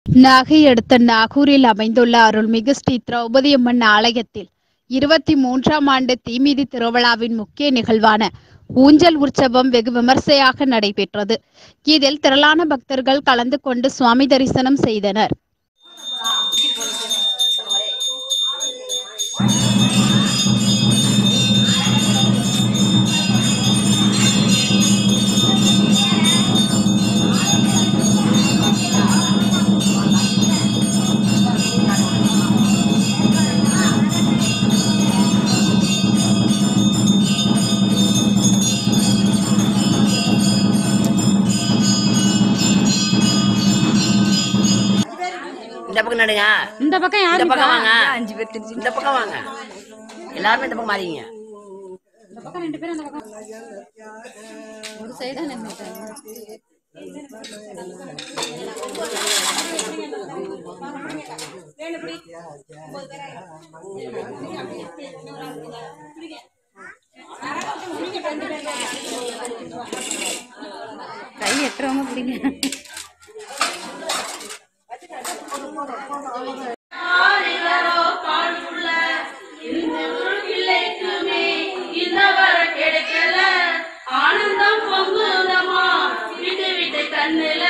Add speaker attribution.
Speaker 1: நாகை அடுத்த நாகூரில் அமைந்துள்ள அருள்மிகு ஸ்ரீ திரௌபதி அம்மன் ஆலயத்தில் இருபத்தி மூன்றாம் ஆண்டு தீமிதி திருவிழாவின் முக்கிய நிகழ்வான ஊஞ்சல் உற்சவம் வெகு விமர்சையாக நடைபெற்றது இதில் திரளான பக்தர்கள் கலந்து கொண்டு சுவாமி தரிசனம் செய்தனர்
Speaker 2: இந்த பக்கம் நடுங்க
Speaker 3: இந்த பக்கம்
Speaker 2: இந்த
Speaker 3: யாரு
Speaker 2: பக்கம் வாங்க
Speaker 4: அஞ்சு பேர் தெரிஞ்சு
Speaker 2: இந்த பக்கம் வாங்க எல்லாருமே இந்த பக்கம் மாறிங்க
Speaker 3: இந்த பக்கம் ரெண்டு பேரும் அந்த பக்கம் ஒரு சைடா நின்னுட்டாங்க கை எட்டுறவங்க பிடிங்க
Speaker 5: இன்னவர கிடைக்கல ஆனந்தம் பொங்குதமா விட்டு விட்டு கண்ணுல